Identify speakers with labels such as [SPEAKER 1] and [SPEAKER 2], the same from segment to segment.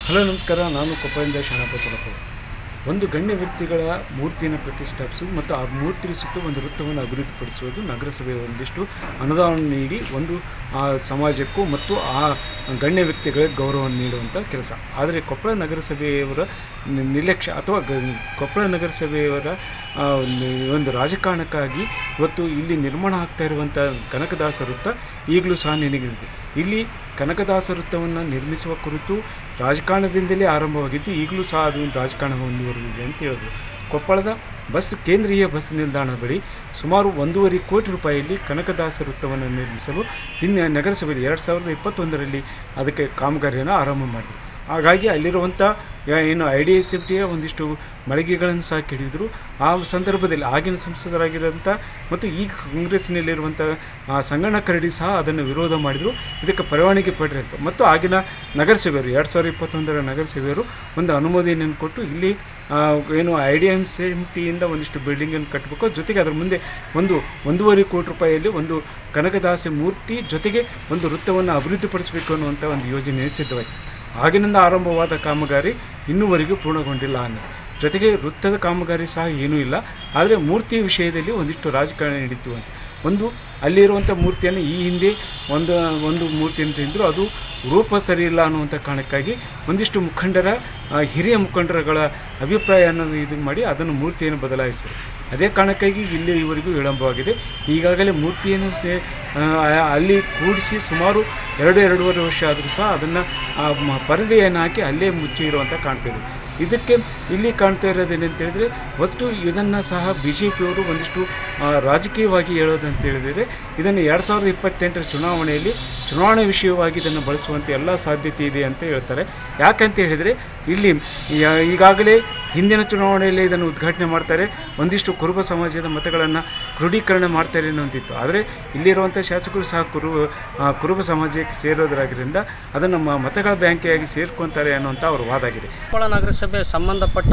[SPEAKER 1] Hello ನಮಸ್ಕಾರ ನಾನು ಕೊಪ್ಪಳಿಂದ ಶಾಣಪ್ಪ ಚಲಪ್ಪ ಒಂದು ಗಣ್ಯ ವ್ಯಕ್ತಿಗಳ ಮೂರ್ತಿಯನ್ನು ಪ್ರತಿಷ್ಠಾಪಿಸುವುದು ಮತ್ತು ಆ ಮೂರ್ತಿ ಸುತ್ತ ಒಂದು ವೃತ್ತವನ್ನು ಅಭಿವೃದ್ಧಿಪಡಿಸುವುದು ನಗರಸಭೆಯ ಒಂದಿಷ್ಟು ಅನುದಾನ ನೀಡಿ ಒಂದು ಆ ಸಮಾಜಕ್ಕೂ ಮತ್ತು ಆ ಗಣ್ಯ ವ್ಯಕ್ತಿಗಳಿಗೆ ಗೌರವವನ್ನು ನೀಡುವಂಥ ಕೆಲಸ ಆದರೆ ಕೊಪ್ಪಳ ನಗರಸಭೆಯವರ ನಿ- ನಿರ್ಲಕ್ಷ್ಯ ಅಥವಾ ಗ ಕೊಪ್ಪಳ ನಗರಸಭೆಯವರ ಆ, ಒಂದು- ಒಂದು ರಾಜಕಾರಣಕ್ಕಾಗಿ ಇವತ್ತು ಇಲ್ಲಿ ನಿರ್ಮಾಣ ಆಗ್ತಾ ಇರುವಂಥ ಕನಕದಾಸ ವೃತ್ತ ಈಗಲೂ ಸಹ ನೆನಗಿದೆ ಇಲ್ಲಿ ಕನಕದಾಸ ವೃತ್ತವನ್ನು ನಿರ್ಮಿಸುವ ಕುರಿತು ರಾಜಕಾರಣದಿಂದಲೇ ಆರಂಭವಾಗಿದ್ದು ಈಗಲೂ ಸಹ ಅದು ಒಂದು ರಾಜಕಾರಣ ಮುಂದುವರೆದಿದೆ ಅಂತ ಹೇಳ್ಬೋದು ಕೊಪ್ಪಳದ ಬಸ್ ಕೇಂದ್ರೀಯ ಬಸ್ ನಿಲ್ದಾಣ ಬಳಿ ಸುಮಾರು ಒಂದೂವರೆ ಕೋಟಿ ರೂಪಾಯಿಯಲ್ಲಿ ಕನಕದಾಸ ವೃತ್ತವನ್ನು ನಿರ್ಮಿಸಲು ಇನ್ನು ನಗರಸಭೆ ಎರಡು ಸಾವಿರದ ಇಪ್ಪತ್ತೊಂದರಲ್ಲಿ ಅದಕ್ಕೆ ಕಾಮಗಾರಿಯನ್ನು ಆರಂಭ ಮಾಡಿದೆ ಹಾಗಾಗಿ ಅಲ್ಲಿರುವಂಥ ಯಾ- ಏನು ಐ ಡಿ ಎಸ್ ಎಫ್ ಟಿಯ ಒಂದಿಷ್ಟು ಮಳಿಗೆಗಳನ್ನು ಸಹ ಕೆಡಿದ್ರು ಆ ಸಂದರ್ಭದಲ್ಲಿ ಆಗಿನ ಸಂಸದರಾಗಿರೋಂಥ ಮತ್ತು ಈಗ ಕಾಂಗ್ರೆಸ್ನಲ್ಲಿರುವಂಥ ಆ ಸಂಗಣ್ಣ ಕರಡಿ ಸಹ ಅದನ್ನು ವಿರೋಧ ಮಾಡಿದರು ಇದಕ್ಕೆ ಪರವಾನಗಿ ಪಡ್ರಿ ಅಂತ ಮತ್ತು ಆಗಿನ ನಗರಸಭೆಯವರು ಎರಡು ಸಾವಿರದ ಇಪ್ಪತ್ತೊಂದರ ನಗರಸಭೆಯವರು ಒಂದು ಅನುಮೋದನೆಯನ್ನು ಕೊಟ್ಟು ಇಲ್ಲಿ ಆ, ಏನು I D M C M ಟಿಯಿಂದ ಒಂದಿಷ್ಟು ಬಿಲ್ಡಿಂಗನ್ನು ಕಟ್ಟಬೇಕು ಜೊತೆಗೆ ಅದರ ಮುಂದೆ ಒಂದು ಒಂದೂವರೆ ಕೋಟಿ ರೂಪಾಯಿಯಲ್ಲಿ ಒಂದು ಕನಕದಾಸ ಮೂರ್ತಿ ಜೊತೆಗೆ ಒಂದು ವೃತ್ತವನ್ನು ಅಭಿವೃದ್ಧಿಪಡಿಸಬೇಕು ಅನ್ನುವಂಥ ಒಂದು ಯೋಜನೆ ಸಿದ್ಧವಾಯಿತು ಆಗಿನಿಂದ ಆರಂಭವಾದ ಕಾಮಗಾರಿ ಇನ್ನೂವರೆಗೂ ಪೂರ್ಣಗೊಂಡಿಲ್ಲ ಅನ್ನೋದು ಜೊತೆಗೆ ವೃತ್ತದ ಕಾಮಗಾರಿ ಸಹ ಏನೂ ಇಲ್ಲ ಆದರೆ ಮೂರ್ತಿಯ ವಿಷಯದಲ್ಲಿ ಒಂದಿಷ್ಟು ರಾಜಕಾರಣ ನಡೀತು ಅಂತ ಒಂದು ಅಲ್ಲಿರುವಂಥ ಮೂರ್ತಿಯನ್ನು ಈ ಹಿಂದೆ ಒಂದು ಒಂದು ಮೂರ್ತಿ ಅಂತ ಇದ್ದರು ಅದು ರೂಪ ಸರಿ ಇಲ್ಲ ಅನ್ನುವಂಥ ಕಾರಣಕ್ಕಾಗಿ ಒಂದಿಷ್ಟು ಮುಖಂಡರ ಆ, ಹಿರಿಯ ಮುಖಂಡರುಗಳ ಅಭಿಪ್ರಾಯವನ್ನು ಇದು ಮಾಡಿ ಅದನ್ನು ಮೂರ್ತಿಯನ್ನು ಬದಲಾಯಿಸಿದರು ಅದೇ ಕಾರಣಕ್ಕಾಗಿ ಇಲ್ಲಿ ಇವರಿಗೂ ವಿಳಂಬವಾಗಿದೆ ಈಗಾಗಲೇ ಮೂರ್ತಿಯನ್ನು ಸೇ ಆ, ಅಲ್ಲಿ ಕೂಡಿಸಿ ಸುಮಾರು ಎರಡು ಎರಡೂವರೆ ವರ್ಷ ಆದರೂ ಸಹ ಅದನ್ನು ಪರದೆಯನ್ನು ಹಾಕಿ ಅಲ್ಲೇ ಮುಚ್ಚಿ ಇರುವಂಥ ಕಾಣ್ತಿದೆ ಇದಕ್ಕೆ ಇಲ್ಲಿ ಕಾಣ್ತಾ ಇರೋದೇನಂತ ಹೇಳಿದರೆ ಒಟ್ಟು ಇದನ್ನು ಸಹ ಬಿ ಜೆ ಪಿಯವರು ಒಂದಿಷ್ಟು ಆ, ರಾಜಕೀಯವಾಗಿ ಹೇಳೋದಂತ ಹೇಳಿದರೆ ಇದನ್ನು ಎರಡು ಸಾವಿರದ ಇಪ್ಪತ್ತೆಂಟರ ಚುನಾವಣೆಯಲ್ಲಿ ಚುನಾವಣೆ ವಿಷಯವಾಗಿ ಇದನ್ನು ಬಳಸುವಂಥ ಎಲ್ಲ ಸಾಧ್ಯತೆ ಇದೆ ಅಂತ ಹೇಳ್ತಾರೆ ಯಾಕಂತ ಹೇಳಿದರೆ ಇಲ್ಲಿ ಯಾ- ಈಗಾಗಲೇ ಹಿಂದಿನ ಚುನಾವಣೆಯಲ್ಲಿ ಇದನ್ನು ಉದ್ಘಾಟನೆ ಮಾಡ್ತಾರೆ ಒಂದಿಷ್ಟು ಕುರುಬ ಸಮಾಜದ ಮತಗಳನ್ನು ಕ್ರೋಢೀಕರಣ ಮಾಡ್ತಾರೆ ಅನ್ನೋಂತಿತ್ತು ಆದರೆ ಇಲ್ಲಿರುವಂಥ ಶಾಸಕರು ಸಹ ಕುರು ಆ, ಕುರುಬ ಸಮಾಜಕ್ಕೆ ಸೇರೋದ್ರಾಗಿದ್ದರಿಂದ ಅದನ್ನು ಮ- ಮತಗಳ ಬ್ಯಾಂಕಿಯಾಗಿ ಸೇರ್ಕೊತಾರೆ ಅನ್ನುವಂಥ ಅವ್ರ ವಾದ ಆಗಿದೆ
[SPEAKER 2] ಕೊಪ್ಪಳ ನಗರಸಭೆ ಸಂಬಂಧಪಟ್ಟ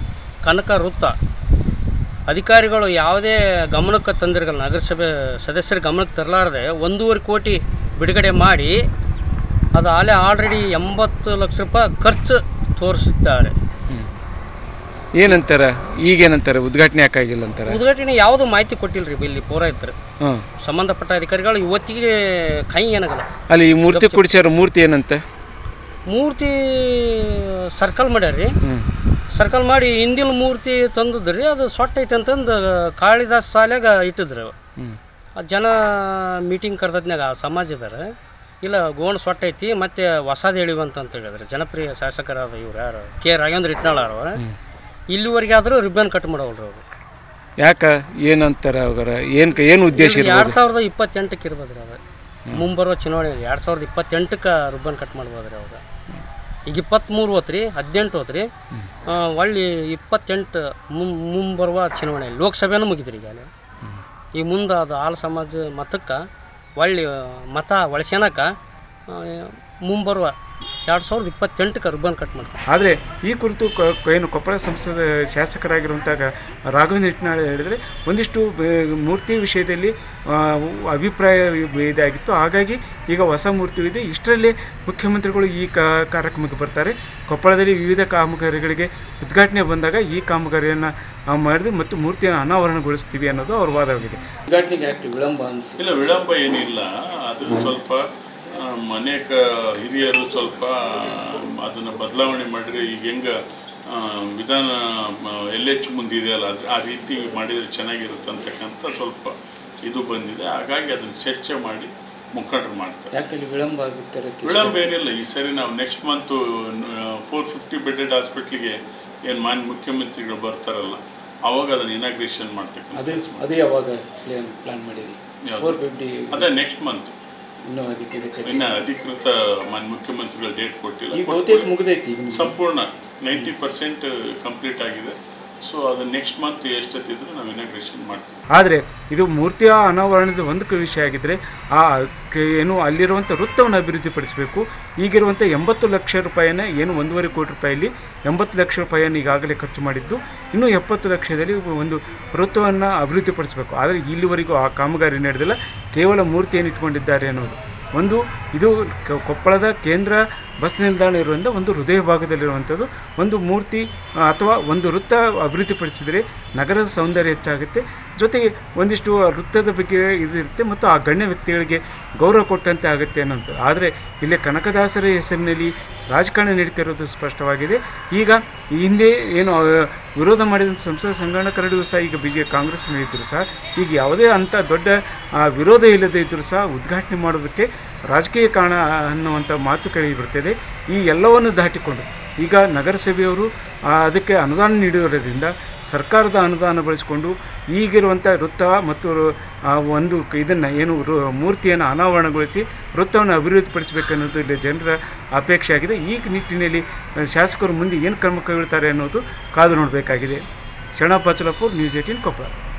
[SPEAKER 2] ಕನಕ ವೃತ್ತ ಅಧಿಕಾರಿಗಳು ಯಾವುದೇ ಗಮನಕ್ಕೆ ತಂದಿರಲ್ಲ ನಗರಸಭೆ ಸದಸ್ಯರ ಗಮನಕ್ಕೆ ತರಲಾರದೆ ಒಂದೂವರೆ ಕೋಟಿ ಬಿಡುಗಡೆ ಮಾಡಿ ಅದು ಅಲ್ಲೇ ಆಲ್ರೆಡಿ ಎಂಬತ್ತು ಲಕ್ಷ ರೂಪಾಯಿ ಖರ್ಚು ತೋರಿಸಿದ್ದಾರೆ
[SPEAKER 1] ಏನಂತಾರೆ ಈಗೇನಂತಾರೆ ಉದ್ಘಾಟನೆ ಯಾಕಾಗಿಲ್ಲ ಅಂತಾರೆ
[SPEAKER 2] ಉದ್ಘಾಟನೆ ಯಾವುದು ಮಾಹಿತಿ ಕೊಟ್ಟಿಲ್ಲ ರೀ ಇಲ್ಲಿ ಪೂರೈತರು
[SPEAKER 1] ಹಾಂ
[SPEAKER 2] ಸಂಬಂಧಪಟ್ಟ ಅಧಿಕಾರಿಗಳು ಇವತ್ತಿಗೆ ಕೈ ಏನಾಗಲ್ಲ
[SPEAKER 1] ಅಲ್ಲಿ ಈ ಮೂರ್ತಿ ಕುಡಿಸ್ಯಾರ ಮೂರ್ತಿ ಏನಂತೆ
[SPEAKER 2] ಮೂರ್ತಿ ಸರ್ಕಲ್ ಮಾಡ್ಯಾರ ರೀ
[SPEAKER 1] ಹ್ಞೂ
[SPEAKER 2] ಸರ್ಕಲ್ ಮಾಡಿ ಹಿಂದಿನ ಮೂರ್ತಿ ತಂದದ್ರಿ ಅದು ಸೊಟ್ಟ ಐತೆ ಅಂತಂದು ಕಾಳಿದಾಸ್ ಶಾಲ್ಯಾಗ ಇಟ್ಟಿದ್ರು
[SPEAKER 1] ಹ್ಞೂ
[SPEAKER 2] ಆ ಜನ ಮೀಟಿಂಗ್ ಕರೆದದ್ನಾಗ ಆ ಸಮಾಜದಾರ ಇಲ್ಲ ಗೋಣ ಸೊಟ್ಟ ಐತಿ ಮತ್ತೆ ಹೊಸದು ಹೇಳಿವಂತ ಅಂತ ಹೇಳಿದ್ರು ಜನಪ್ರಿಯ ಶಾಸಕರಾದ ಇವ್ರು ಯಾರು ಕೆ ರಾಘವೇಂದ್ರ ಇಟ್ನಾಳ್ ಅವ್ರು ಇಲ್ಲಿವರೆಗೆ ಆದರೂ ರಿಬ್ಬನ್ ಕಟ್ ಮಾಡೋಲ್ರಿ ಅವರು
[SPEAKER 1] ಯಾಕ ಏನಂತಾರೆ ಅವರ ಏನು ಏನು ಉದ್ದೇಶ
[SPEAKER 2] ಎರಡು
[SPEAKER 1] ಇರ್ಬೋದು
[SPEAKER 2] ಸಾವಿರದ ಇಪ್ಪತ್ತೆಂಟಕ್ಕೆ ಇರ್ಬೋದ್ರಿ ಅದು ಮುಂಬರುವ ಚುನಾವಣೆ ಎರಡು ಸಾವಿರದ ಇಪ್ಪತ್ತೆಂಟಕ್ಕೆ ರಿಬ್ಬನ್ ಕಟ್ ಮಾಡ್ಬೋದ್ರಿ ಅವಾಗ ಈಗ ಇಪ್ಪತ್ತ್ಮೂರು ಹೋತ್ರಿ ಹದಿನೆಂಟು ಹೋತ್ರಿ ಆ, ಒಳ್ಳಿ ಇಪ್ಪತ್ತೆಂಟು ಮುಂ ಮುಂಬರುವ ಚುನಾವಣೆ ಲೋಕಸಭೆನೂ ಮುಗಿದ್ರಿ ಈಗ ಅಲ್ಲಿ. ಈ ಮುಂದೆ ಅದು ಆಲ್ ಸಮಾಜ ಮತಕ್ಕೆ ಒಳ್ಳಿ ಮತ ಒಳಸ್ಯಾನಕ ಮುಂಬರುವ ಎರಡು ಸಾವಿರದ ಇಪ್ಪತ್ತೆಂಟಕ್ಕೆ ರಿಬ್ಬನ್ ಕಟ್ ಮಾಡ್ತಾರೆ
[SPEAKER 1] ಆದರೆ ಈ ಕುರಿತು ಕ- ಕ- ಏನು ಕೊಪ್ಪಳ ಸಂಸದ ಶಾಸಕರಾಗಿರುವಂಥ ರಾಘವೇಂದ್ರ ಇಟ್ನಾಳ್ ಹೇಳಿದರೆ ಒಂದಿಷ್ಟು ಬೆ- ಮೂರ್ತಿ ವಿಷಯದಲ್ಲಿ ಆ, ಅಭಿಪ್ರಾಯ ಇದಾಗಿತ್ತು ಹಾಗಾಗಿ ಈಗ ಹೊಸ ಮೂರ್ತಿ ಇದೆ ಇಷ್ಟರಲ್ಲೇ ಮುಖ್ಯಮಂತ್ರಿಗಳು ಈ ಕಾ ಕಾರ್ಯಕ್ರಮಕ್ಕೆ ಬರ್ತಾರೆ ಕೊಪ್ಪಳದಲ್ಲಿ ವಿವಿಧ ಕಾಮಗಾರಿಗಳಿಗೆ ಉದ್ಘಾಟನೆ ಬಂದಾಗ ಈ ಕಾಮಗಾರಿಯನ್ನು ಮಾಡಿದ್ವಿ ಮತ್ತು ಮೂರ್ತಿಯನ್ನು ಅನಾವರಣಗೊಳಿಸ್ತೀವಿ ಅನ್ನೋದು ಅವ್ರ ವಾದವಾಗಿದೆ ಉದ್ಘಾಟನೆಗೆ ಯಾಕೆ ವಿಳಂಬ ಅನಿಸಿ
[SPEAKER 3] ಇಲ್ಲ ವಿಳಂಬ ಏನಿಲ್ಲ ಅದು ಸ್ವಲ್ಪ ಆ, ಅನೇಕ ಹಿರಿಯರು ಸ್ವಲ್ಪ ಅದನ್ನು ಬದಲಾವಣೆ ಮಾಡಿದ್ರೆ ಈಗ ಹೆಂಗೆ ವಿಧಾನ ಎಲ್ ಎಚ್ ಮುಂದಿದೆಯಲ್ಲ ಅದು ಆ ರೀತಿ ಮಾಡಿದರೆ ಚೆನ್ನಾಗಿರುತ್ತೆ ಅಂತಕ್ಕಂಥ ಸ್ವಲ್ಪ ಇದು ಬಂದಿದೆ ಹಾಗಾಗಿ ಅದನ್ನು ಚರ್ಚೆ ಮಾಡಿ ಮುಖಂಡರು ಮಾಡ್ತಾರೆ
[SPEAKER 1] ಯಾಕೆ ವಿಳಂಬ ಆಗುತ್ತೆ
[SPEAKER 3] ವಿಳಂಬ ಏನಿಲ್ಲ ಈ ಸರಿ ನಾವು next month four fifty bedded ಹಾಸ್ಪಿಟ್ಲಿಗೆ ಏನು ಮಾನ್ಯ ಮುಖ್ಯಮಂತ್ರಿಗಳು ಬರ್ತಾರಲ್ಲ ಅವಾಗ ಅದನ್ನು ಇನಾಗ್ರೇಷನ್ ಮಾಡ್ತಕ್ಕಂಥ
[SPEAKER 1] ಅದೇ
[SPEAKER 3] ಕೆಲ್ಸ ಮಾಡ್ತಾರೆ.
[SPEAKER 1] ಅದೇ ಯಾವಾಗ ಪ್ಲಾನ್ ಮಾಡಿರಿ
[SPEAKER 3] ಯಾವ್ದು?
[SPEAKER 1] ಫೋರ್ ಫಿಫ್ಟಿ
[SPEAKER 3] ಅದೇ ನೆಕ್ಸ್ಟ್ ಮಂತ್
[SPEAKER 1] ಇನ್ನೂ ಅದಕ್ಕೆ ಇದಕ್ಕೆ
[SPEAKER 3] ಇನ್ನ ಅಧಿಕೃತ ಮಾನ್ಯ ಮುಖ್ಯಮಂತ್ರಿಗಳು ಡೇಟ್ ಕೊಟ್ಟಿಲ್ಲ
[SPEAKER 1] ಈಗ
[SPEAKER 3] ಕೊಟ್ಟು
[SPEAKER 1] ಬಹುತೇಕ ಮುಗಿದೈತಿ ಈಗ
[SPEAKER 3] ಸಂಪೂರ್ಣ ನೈಂಟಿ ಪರ್ಸೆಂಟ್ ಕಂಪ್ಲೀಟ್ ಆಗಿದೆ ಸೊ ಅದು ನೆಕ್ಸ್ಟ್ ಮಂತ್ ಎಷ್ಟೊತ್ತಿದ್ರು ನಾವು ಇನಾಗ್ರೇಷನ್ ಮಾಡ್ತೀವಿ
[SPEAKER 1] ಆದರೆ ಇದು ಮೂರ್ತಿಯ ಅನಾವರಣದ ಒಂದು ಕ- ವಿಷಯ ಆಗಿದ್ದರೆ ಆ ಕ- ಏನು ಅಲ್ಲಿರುವಂಥ ವೃತ್ತವನ್ನು ಅಭಿವೃದ್ಧಿಪಡಿಸಬೇಕು ಈಗಿರುವಂಥ ಎಂಬತ್ತು ಲಕ್ಷ ರೂಪಾಯಿನ ಏನು ಒಂದೂವರೆ ಕೋಟಿ ರೂಪಾಯಲ್ಲಿ ಎಂಬತ್ತು ಲಕ್ಷ ರೂಪಾಯಿಯನ್ನು ಈಗಾಗಲೇ ಖರ್ಚು ಮಾಡಿದ್ದು ಇನ್ನೂ ಎಪ್ಪತ್ತು ಲಕ್ಷದಲ್ಲಿ ಒಂದು ವೃತ್ತವನ್ನು ಅಭಿವೃದ್ಧಿಪಡಿಸಬೇಕು ಆದರೆ ಇಲ್ಲಿವರೆಗೂ ಆ ಕಾಮಗಾರಿ ನಡೆದಿಲ್ಲ ಕೇವಲ ಮೂರ್ತಿಯನ್ನು ಇಟ್ಕೊಂಡಿದ್ದಾರೆ ಅನ್ನೋದು ಒಂದು ಇದು ಕ- ಕೊಪ್ಪಳದ ಕೇಂದ್ರ ಬಸ್ ನಿಲ್ದಾಣ ಇರುವಂಥ ಒಂದು ಹೃದಯ ಭಾಗದಲ್ಲಿರುವಂಥದ್ದು ಒಂದು ಮೂರ್ತಿ ಆ, ಅಥವಾ ಒಂದು ವೃತ್ತ ಅಭಿವೃದ್ಧಿಪಡಿಸಿದರೆ ನಗರದ ಸೌಂದರ್ಯ ಹೆಚ್ಚಾಗುತ್ತೆ ಜೊತೆಗೆ ಒಂದಿಷ್ಟು ಆ ವೃತ್ತದ ಬಗ್ಗೆ ಇದಿರುತ್ತೆ ಮತ್ತು ಆ ಗಣ್ಯ ವ್ಯಕ್ತಿಗಳಿಗೆ ಗೌರವ ಕೊಟ್ಟಂತೆ ಆಗುತ್ತೆ ಅನ್ನೋಂಥದ್ದು ಆದರೆ ಇಲ್ಲಿ ಕನಕದಾಸರ ಹೆಸರಿನಲ್ಲಿ ರಾಜಕಾರಣ ನಡೀತಿರೋದು ಸ್ಪಷ್ಟವಾಗಿದೆ ಈಗ ಈ ಹಿಂದೆ ಏನು ಆ, ವಿರೋಧ ಮಾಡಿದಂಥ ಸಂಸದ ಸಂಗಣ್ಣ ಕರಡಿಗೂ ಸಹ ಈಗ ಬಿ ಜೆ ಕಾಂಗ್ರೆಸ್ ಇದ್ದರೂ ಸಹ ಈಗ ಯಾವುದೇ ಅಂಥ ದೊಡ್ಡ ಆ, ವಿರೋಧ ಇಲ್ಲದೇ ಇದ್ದರೂ ಸಹ ಉದ್ಘಾಟನೆ ಮಾಡೋದಕ್ಕೆ ರಾಜಕೀಯ ಕಾರಣ ಅನ್ನುವಂಥ ಮಾತು ಕೇಳಿ ಬರ್ತದೆ ಈ ಎಲ್ಲವನ್ನು ದಾಟಿಕೊಂಡು ಈಗ ನಗರಸಭೆಯವರು ಆ, ಅದಕ್ಕೆ ಅನುದಾನ ನೀಡಿರೋದ್ರಿಂದ ಸರ್ಕಾರದ ಅನುದಾನ ಬಳಸಿಕೊಂಡು ಈಗಿರುವಂಥ ವೃತ್ತ ಮತ್ತು ಆ ಒಂದು ಇದನ್ನು ಏನು ರು- ಮೂರ್ತಿಯನ್ನು ಅನಾವರಣಗೊಳಿಸಿ ವೃತ್ತವನ್ನು ಅಭಿವೃದ್ಧಿಪಡಿಸಬೇಕನ್ನೋದು ಇಲ್ಲಿ ಜನರ ಅಪೇಕ್ಷೆ ಆಗಿದೆ ಈ ನಿಟ್ಟಿನಲ್ಲಿ ಆ, ಶಾಸಕರು ಮುಂದೆ ಏನು ಕ್ರಮ ಕೈಗೊಳ್ತಾರೆ ಅನ್ನೋದು ಕಾದು ನೋಡಬೇಕಾಗಿದೆ ಶರಣಪ್ಪ ಚಲಪುರ್ ನ್ಯೂಸ್ ಏಟೀನ್ ಕೊಪ್ಪಳ